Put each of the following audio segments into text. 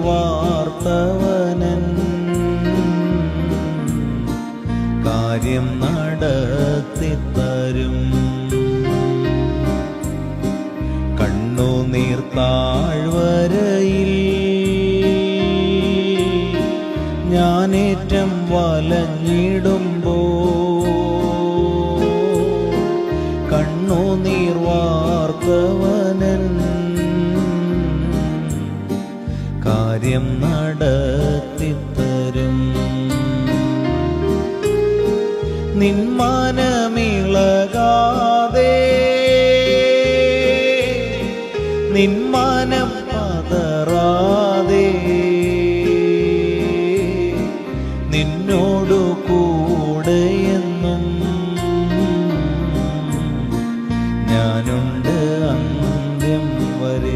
വാർത്തവനൻ കാര്യം നടത്തിത്തരും കണ്ണുനീർ താഴ്വരയിൽ ഞാനേറ്റം വലഞ്ഞിടുമ്പോ കണ്ണുനീർ വാർത്തവനൻ കാര്യം നടത്തിത്തരും നിന്മാനമിളകാതെ നിന്മാനം പതറാതെ നിന്നോടു കൂടെയെന്നും ഞാനുണ്ട് അന്ത്യം വരെ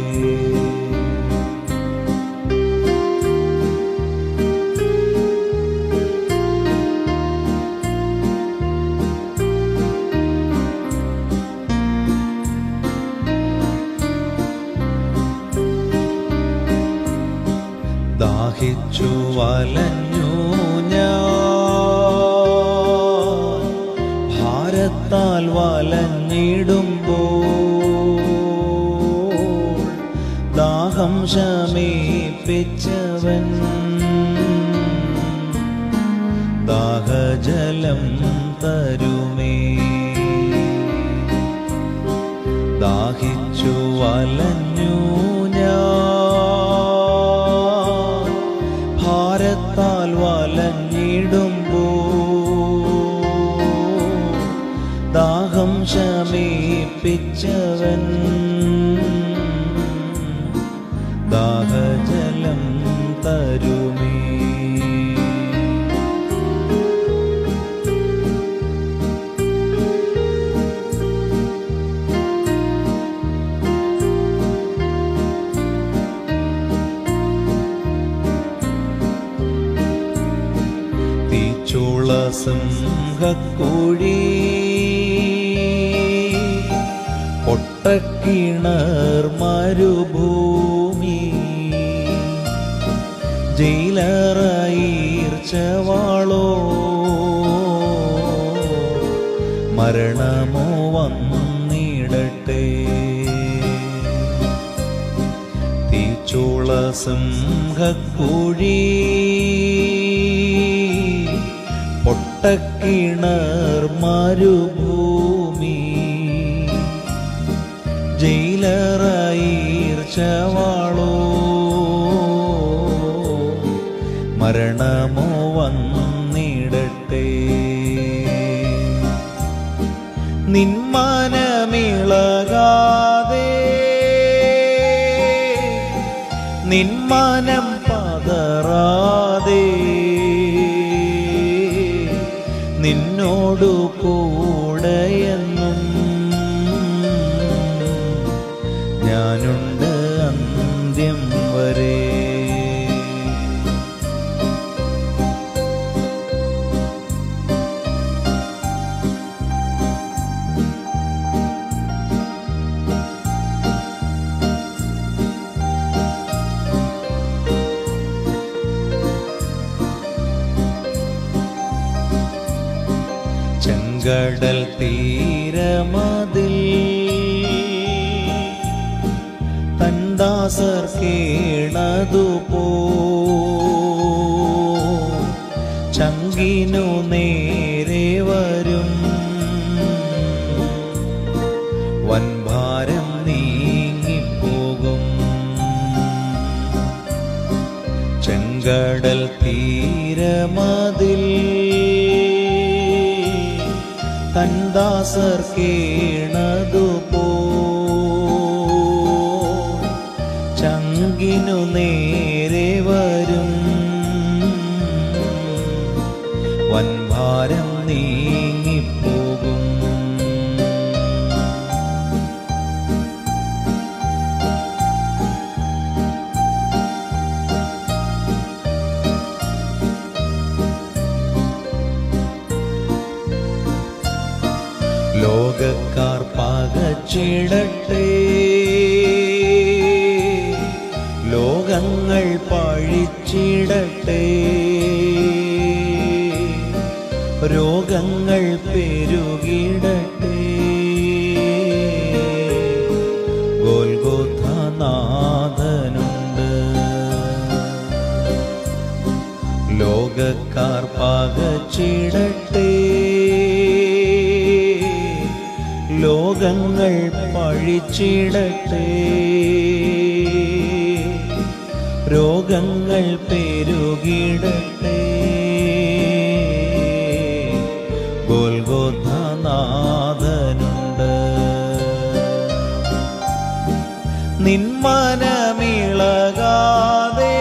ദാഹിച്ചു വലഞ്ഞു ഞാൻ ഭാരത്താൽ വലഞ്ഞിടുമ്പോ ദാഹം ശമീപ്പിച്ചവൻ ദാഹജലം തരുമേ ദാഹിച്ചു വലഞ്ഞു ഞാൻ ഭാരത്താൽ വലഞ്ഞിടുമ്പോ ദാഹം ശമീപ്പിച്ചവൻ ദാഹജലം തരുമേ തീച്ചുള സിംഹക്കുഴി പൊട്ടക്കിണർ മരുഭൂമി ജയിലറയീർച്ചവാളോ മരണമോ വന്നിടട്ടെ തീച്ചുള സിംഹക്കുഴി പൊട്ടക്കിണർ മരുഭൂമി ജയിലറയീർച്ചവാളോ മരണമോ വന്നിടട്ടെ നിന്മാനമിളകാതെ നിന്മാനം പതറാതെ നിന്നോടു കൂടെയെന്നും ഞാനുണ്ട് അന്ത്യം വരെ ചെങ്കടൽ തീരമതിൽ തന്ദാസർ കേണതുപോ ചങ്കിനു നേരെ വരും വൻഭാരം നീങ്ങിപ്പോകും ചെങ്കടൽ തീരമതിൽ തന്ദാസർ കേണതുപോ ചങ്കിനു നേരെ വരും വൻഭാരം നീങ്ങിപ്പോകും ലോകക്കാർ പകച്ചിടട്ടെ ലോകങ്ങൾ രോഗങ്ങൾ പഴിച്ചിടട്ടെ രോഗങ്ങൾ പെരുകിടട്ടെ ഗോൽഗോഥനാഥനുണ്ട് ലോകക്കാർ പകച്ചിടട്ടെ ലോകങ്ങൾ പഴിച്ചിടട്ടെ രോഗങ്ങൾ പെരുകിടട്ടെ ഗോൽഗോഥനാഥനുണ്ട് നിന്മനമിളകാതെ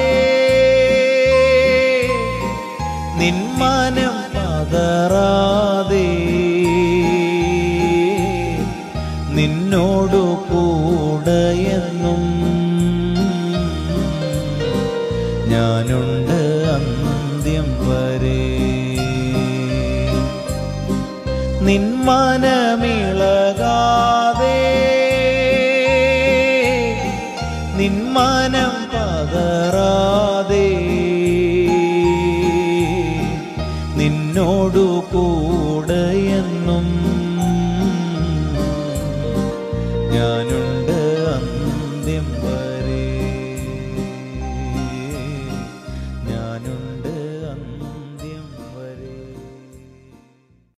നിന്മനം പതറാതെ നിന്നോടു കൂടെയെന്നും ഞാനുണ്ട് അന്ത്യം വരെ നിന്മനമിളകാതെ നിന്മനം പതറാതെ നിന്നോടു കൂടെയെന്നും